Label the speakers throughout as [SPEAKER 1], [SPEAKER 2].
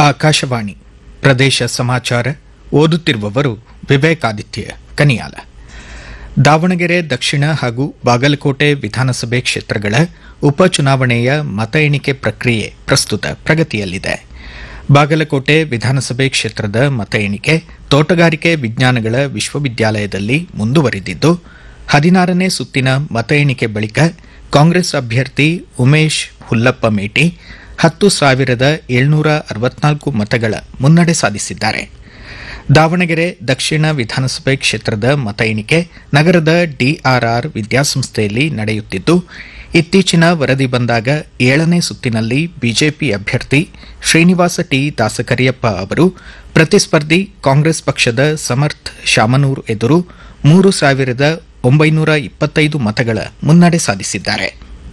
[SPEAKER 1] ಆಕಾಶವಾಣಿ ಪ್ರದೇಶ ಸಮಾಚಾರ ಓದುತ್ತಿರುವವರು ವಿವೇಕಾದಿತ್ಯ ಕನಿಯಾಲ ದಾವಣಗೆರೆ ದಕ್ಷಿಣ ಹಾಗೂ ಬಾಗಲಕೋಟೆ ವಿಧಾನಸಭೆ ಕ್ಷೇತ್ರಗಳ ಉಪಚುನಾವಣೆಯ ಮತ ಎಣಿಕೆ ಪ್ರಕ್ರಿಯೆ ಪ್ರಸ್ತುತ ಪ್ರಗತಿಯಲ್ಲಿದೆ ಬಾಗಲಕೋಟೆ ವಿಧಾನಸಭೆ ಕ್ಷೇತ್ರದ ಮತ ಎಣಿಕೆ ತೋಟಗಾರಿಕೆ ವಿಜ್ಞಾನಗಳ ವಿಶ್ವವಿದ್ಯಾಲಯದಲ್ಲಿ ಮುಂದುವರಿದಿದ್ದು ಹದಿನಾರನೇ ಸುತ್ತಿನ ಮತ ಎಣಿಕೆ ಬಳಿಕ ಕಾಂಗ್ರೆಸ್ ಅಭ್ಯರ್ಥಿ ಉಮೇಶ್ ಹುಲ್ಲಪ್ಪ ಮೇಟಿ ಹತ್ತು ಸಾವಿರದ ಏಳ್ನೂರ ಅರವತ್ನಾಲ್ಕು ಮತಗಳ ಮುನ್ನಡೆ ಸಾಧಿಸಿದ್ದಾರೆ ದಾವಣಗೆರೆ ದಕ್ಷಿಣ ವಿಧಾನಸಭೆ ಕ್ಷೇತ್ರದ ಮತ ಎಣಿಕೆ ನಗರದ ಡಿಆರ್ಆರ್ ವಿದ್ಯಾಸಂಸ್ಥೆಯಲ್ಲಿ ನಡೆಯುತ್ತಿದ್ದು ಇತ್ತೀಚಿನ ವರದಿ ಬಂದಾಗ ಏಳನೇ ಸುತ್ತಿನಲ್ಲಿ ಬಿಜೆಪಿ ಅಭ್ಯರ್ಥಿ ಶ್ರೀನಿವಾಸ ಟಿ ದಾಸಕರಿಯಪ್ಪ ಅವರು ಪ್ರತಿಸ್ಪರ್ಧಿ ಕಾಂಗ್ರೆಸ್ ಪಕ್ಷದ ಸಮರ್ಥ್ ಶಾಮನೂರ್ ಎದುರು ಮೂರು ಸಾವಿರದ ಒಂಬೈನೂರ ಇಪ್ಪತ್ತೈದು ಮತಗಳ ಮುನ್ನಡೆ ಸಾಧಿಸಿದ್ದಾರೆ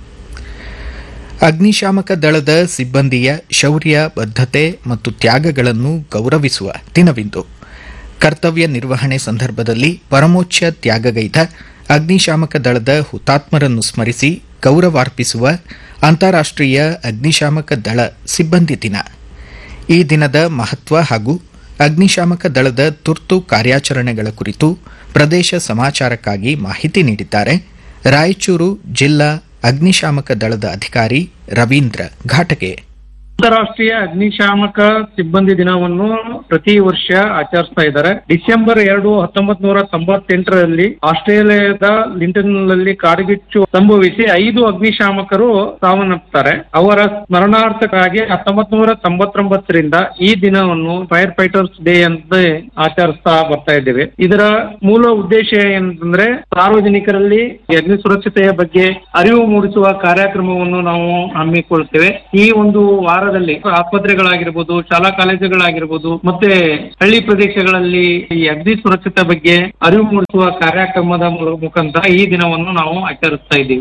[SPEAKER 1] ಅಗ್ನಿಶಾಮಕ ದಳದ ಸಿಬ್ಬಂದಿಯ ಶೌರ್ಯ ಬದ್ಧತೆ ಮತ್ತು ತ್ಯಾಗಗಳನ್ನು ಗೌರವಿಸುವ ದಿನವಿಂದು ಕರ್ತವ್ಯ ನಿರ್ವಹಣೆ ಸಂದರ್ಭದಲ್ಲಿ ಪರಮೋಚ್ಚ ತ್ಯಾಗಗೈದ ಅಗ್ನಿಶಾಮಕ ದಳದ ಹುತಾತ್ಮರನ್ನು ಸ್ಮರಿಸಿ ಗೌರವಾರ್ಪಿಸುವ ಅಂತಾರಾಷ್ಟೀಯ ಅಗ್ನಿಶಾಮಕ ದಳ ಸಿಬ್ಬಂದಿ ದಿನ ಈ ದಿನದ ಮಹತ್ವ ಹಾಗೂ ಅಗ್ನಿಶಾಮಕ ದಳದ ತುರ್ತು ಕಾರ್ಯಾಚರಣೆಗಳ ಕುರಿತು ಪ್ರದೇಶ ಸಮಾಚಾರಕ್ಕಾಗಿ ಮಾಹಿತಿ ನೀಡಿದ್ದಾರೆ ರಾಯಚೂರು ಜಿಲ್ಲಾ ಅಗ್ನಿಶಾಮಕ ದಳದ ಅಧಿಕಾರಿ ರವೀಂದ್ರ ಘಾಟಗೆ
[SPEAKER 2] ಅಂತಾರಾಷ್ಟ್ರೀಯ ಅಗ್ನಿಶಾಮಕ ಸಿಬ್ಬಂದಿ ದಿನವನ್ನು ಪ್ರತಿ ವರ್ಷ ಆಚರಿಸ್ತಾ ಇದ್ದಾರೆ ಡಿಸೆಂಬರ್ ಎರಡು ಹತ್ತೊಂಬತ್ ನೂರ ತೊಂಬತ್ತೆಂಟರಲ್ಲಿ ಆಸ್ಟ್ರೇಲಿಯಾದ ಲಿಂಟನ್ನಲ್ಲಿ ಕಾಡ್ಗಿಚ್ಚು ಸಂಭವಿಸಿ ಐದು ಅಗ್ನಿಶಾಮಕರು ಸಾವನ್ನಪ್ಪುತ್ತಾರೆ ಅವರ ಸ್ಮರಣಾರ್ಥಕ್ಕಾಗಿ ಹತ್ತೊಂಬತ್ ನೂರ ತೊಂಬತ್ತೊಂಬತ್ತರಿಂದ ಈ ದಿನವನ್ನು ಫೈರ್ ಫೈಟರ್ಸ್ ಡೇ ಅಂತ ಆಚರಿಸ್ತಾ ಬರ್ತಾ ಇದ್ದೇವೆ ಇದರ ಮೂಲ ಉದ್ದೇಶ ಏನಂತಂದ್ರೆ ಸಾರ್ವಜನಿಕರಲ್ಲಿ ಅಗ್ನಿ ಸುರಕ್ಷತೆಯ ಬಗ್ಗೆ ಅರಿವು ಮೂಡಿಸುವ ಕಾರ್ಯಕ್ರಮವನ್ನು ನಾವು ಹಮ್ಮಿಕೊಳ್ತೇವೆ ಈ ಒಂದು ವಾರದಲ್ಲಿ ಆಸ್ಪತ್ರೆಗಳಾಗಿರ್ಬೋದು ಶಾಲಾ ಕಾಲೇಜುಗಳಾಗಿರ್ಬೋದು ಮತ್ತೆ ಹಳ್ಳಿ ಪ್ರದೇಶಗಳಲ್ಲಿ ಈ ಅಗ್ನಿ ಸುರಕ್ಷತೆ ಬಗ್ಗೆ ಅರಿವು ಮೂಡಿಸುವ ಕಾರ್ಯಕ್ರಮದ ಮು- ಮುಖಾಂತರ ಈ ದಿನವನ್ನು ನಾವು ಆಚರಿಸ್ತಾ ಇದ್ದೀವಿ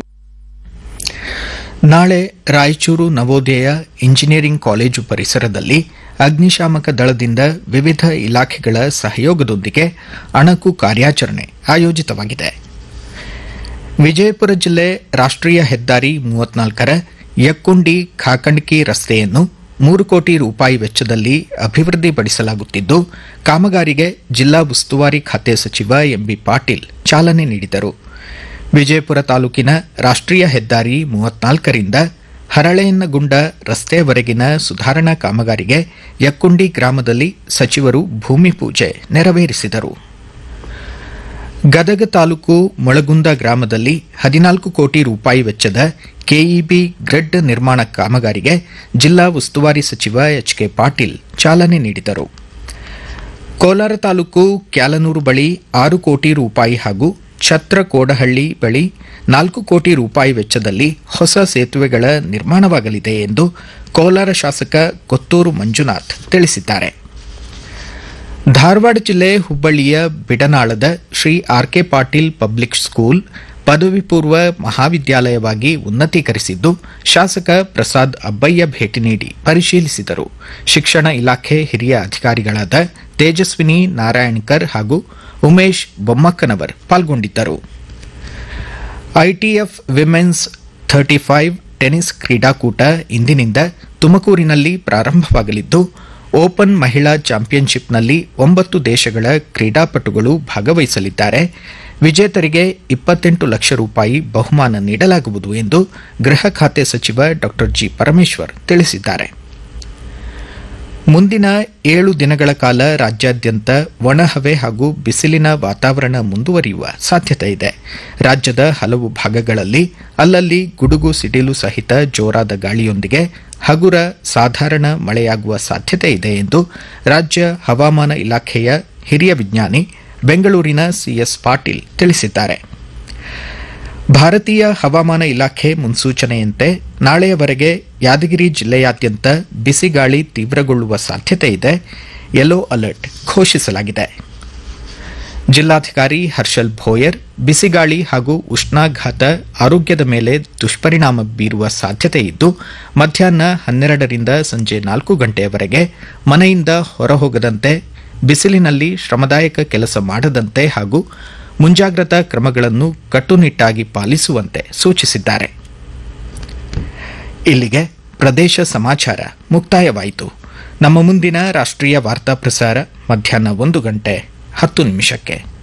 [SPEAKER 1] ನಾಳೆ ರಾಯಚೂರು ನವೋದಯ ಇಂಜಿನಿಯರಿಂಗ್ ಕಾಲೇಜು ಪರಿಸರದಲ್ಲಿ ಅಗ್ನಿಶಾಮಕ ದಳದಿಂದ ವಿವಿಧ ಇಲಾಖೆಗಳ ಸಹಯೋಗದೊಂದಿಗೆ ಅಣಕು ಕಾರ್ಯಾಚರಣೆ ಆಯೋಜಿತವಾಗಿದೆ ವಿಜಯಪುರ ಜಿಲ್ಲೆ ರಾಷ್ಟ್ರೀಯ ಹೆದ್ದಾರಿ ಮೂವತ್ನಾಲ್ಕರ ಯಕ್ಕುಂಡಿ ಖಾಕಂಡ್ಕಿ ರಸ್ತೆಯನ್ನು ಮೂರು ಕೋಟಿ ರೂಪಾಯಿ ವೆಚ್ಚದಲ್ಲಿ ಅಭಿವೃದ್ಧಿಪಡಿಸಲಾಗುತ್ತಿದ್ದು ಕಾಮಗಾರಿಗೆ ಜಿಲ್ಲಾ ಉಸ್ತುವಾರಿ ಖಾತೆ ಸಚಿವ ಎಂಬಿ ಪಾಟೀಲ್ ಚಾಲನೆ ನೀಡಿದರು ವಿಜಯಪುರ ತಾಲೂಕಿನ ರಾಷ್ಟ್ರೀಯ ಹೆದ್ದಾರಿ ಮೂವತ್ನಾಲ್ಕರಿಂದ ಹರಳೆಯನ್ನಗುಂಡ ರಸ್ತೆಯವರೆಗಿನ ಸುಧಾರಣಾ ಕಾಮಗಾರಿಗೆ ಯಕ್ಕುಂಡಿ ಗ್ರಾಮದಲ್ಲಿ ಸಚಿವರು ಭೂಮಿ ಪೂಜೆ ನೆರವೇರಿಸಿದರು ಗದಗ ತಾಲೂಕು ಮೊಳಗುಂದ ಗ್ರಾಮದಲ್ಲಿ ಹದಿನಾಲ್ಕು ಕೋಟಿ ರೂಪಾಯಿ ವೆಚ್ಚದ ಕೆಇಬಿ ಗ್ರಿಡ್ ನಿರ್ಮಾಣ ಕಾಮಗಾರಿಗೆ ಜಿಲ್ಲಾ ಉಸ್ತುವಾರಿ ಸಚಿವ ಎಚ್ ಕೆ ಪಾಟೀಲ್ ಚಾಲನೆ ನೀಡಿದರು ಕೋಲಾರ ತಾಲೂಕು ಕ್ಯಾಲನೂರು ಬಳಿ ಆರು ಕೋಟಿ ರೂಪಾಯಿ ಹಾಗೂ ಛತ್ರ ಕೋಡಹಳ್ಳಿ ಬಳಿ ನಾಲ್ಕು ಕೋಟಿ ರೂಪಾಯಿ ವೆಚ್ಚದಲ್ಲಿ ಹೊಸ ಸೇತುವೆಗಳ ನಿರ್ಮಾಣವಾಗಲಿದೆ ಎಂದು ಕೋಲಾರ ಶಾಸಕ ಕೊತ್ತೂರು ಮಂಜುನಾಥ್ ತಿಳಿಸಿದ್ದಾರೆ ಧಾರವಾಡ ಜಿಲ್ಲೆ ಹುಬ್ಬಳ್ಳಿಯ ಬಿಡನಾಳದ Shri R K Patil public school ಪದವಿ ಪೂರ್ವ ಮಹಾವಿದ್ಯಾಲಯವಾಗಿ ಉನ್ನತೀಕರಿಸಿದ್ದು ಶಾಸಕ ಪ್ರಸಾದ್ ಅಬ್ಬಯ್ಯ ಭೇಟಿ ನೀಡಿ ಪರಿಶೀಲಿಸಿದರು ಶಿಕ್ಷಣ ಇಲಾಖೆ ಹಿರಿಯ ಅಧಿಕಾರಿಗಳಾದ ತೇಜಸ್ವಿನಿ ನಾರಾಯಣ್ಕರ್ ಹಾಗೂ ಉಮೇಶ್ ಬೊಮ್ಮಕ್ಕನವರ್ ಪಾಲ್ಗೊಂಡಿದ್ದರು ITF women's thirty five tennis ಕ್ರೀಡಾಕೂಟ ಇಂದಿನಿಂದ ತುಮಕೂರಿನಲ್ಲಿ ಪ್ರಾರಂಭವಾಗಲಿದ್ದು ಓಪನ್ ಮಹಿಳಾ ಚಾಂಪಿಯನ್ಶಿಪ್ನಲ್ಲಿ ಒಂಬತ್ತು ದೇಶಗಳ ಕ್ರೀಡಾಪಟುಗಳು ಭಾಗವಹಿಸಲಿದ್ದಾರೆ ವಿಜೇತರಿಗೆ ಇಪ್ಪತ್ತೆಂಟು ಲಕ್ಷ ರೂಪಾಯಿ ಬಹುಮಾನ ನೀಡಲಾಗುವುದು ಎಂದು ಗೃಹ ಖಾತೆ ಸಚಿವ ಡಾ ಜಿ ಪರಮೇಶ್ವರ್ ತಿಳಿಸಿದ್ದಾರೆ ಮುಂದಿನ ಏಳು ದಿನಗಳ ಕಾಲ ರಾಜ್ಯಾದ್ಯಂತ ಒಣಹವೆ ಹಾಗೂ ಬಿಸಿಲಿನ ವಾತಾವರಣ ಮುಂದುವರಿಯುವ ಸಾಧ್ಯತೆ ಇದೆ ರಾಜ್ಯದ ಹಲವು ಭಾಗಗಳಲ್ಲಿ ಅಲ್ಲಲ್ಲಿ ಗುಡುಗು ಸಿಡಿಲು ಸಹಿತ ಜೋರಾದ ಗಾಳಿಯೊಂದಿಗೆ ಹಗುರ ಸಾಧಾರಣ ಮಳೆಯಾಗುವ ಸಾಧ್ಯತೆ ಇದೆ ಎಂದು ರಾಜ್ಯ ಹವಾಮಾನ ಇಲಾಖೆಯ ಹಿರಿಯ ವಿಜ್ಞಾನಿ ಬೆಂಗಳೂರಿನ ಸಿಎಸ್ ಪಾಟೀಲ್ ತಿಳಿಸಿದ್ದಾರೆ ಭಾರತೀಯ ಹವಾಮಾನ ಇಲಾಖೆ ಮುನ್ಸೂಚನೆಯಂತೆ ನಾಳೆಯವರೆಗೆ ಯಾದಗಿರಿ ಜಿಲ್ಲೆಯಾದ್ಯಂತ ಬಿಸಿಗಾಳಿ ತೀವ್ರಗೊಳ್ಳುವ ಸಾಧ್ಯತೆ ಇದೆ ಯೆಲ್ಲೋ ಅಲರ್ಟ್ ಘೋಷಿಸಲಾಗಿದೆ ಜಿಲ್ಲಾಧಿಕಾರಿ ಹರ್ಷಲ್ ಭೋಯರ್ ಬಿಸಿಗಾಳಿ ಹಾಗೂ ಉಷ್ಣಾಘಾತ ಆರೋಗ್ಯದ ಮೇಲೆ ದುಷ್ಪರಿಣಾಮ ಬೀರುವ ಸಾಧ್ಯತೆ ಇದ್ದು ಮಧ್ಯಾಹ್ನ ಹನ್ನೆರಡರಿಂದ ಸಂಜೆ ನಾಲ್ಕು ಗಂಟೆಯವರೆಗೆ ಮನೆಯಿಂದ ಹೊರಹೋಗದಂತೆ ಬಿಸಿಲಿನಲ್ಲಿ ಶ್ರಮದಾಯಕ ಕೆಲಸ ಮಾಡದಂತೆ ಹಾಗೂ ಮುಂಜಾಗ್ರತಾ ಕ್ರಮಗಳನ್ನು ಕಟ್ಟುನಿಟ್ಟಾಗಿ ಪಾಲಿಸುವಂತೆ ಸೂಚಿಸಿದ್ದಾರೆ ಇಲ್ಲಿಗೆ ಪ್ರದೇಶ ಸಮಾಚಾರ ಮುಕ್ತಾಯವಾಯಿತು ನಮ್ಮ ಮುಂದಿನ ರಾಷ್ಟ್ರೀಯ ವಾರ್ತಾ ಪ್ರಸಾರ ಮಧ್ಯಾಹ್ನ ಒಂದು ಗಂಟೆ ಹತ್ತು ನಿಮಿಷಕ್ಕೆ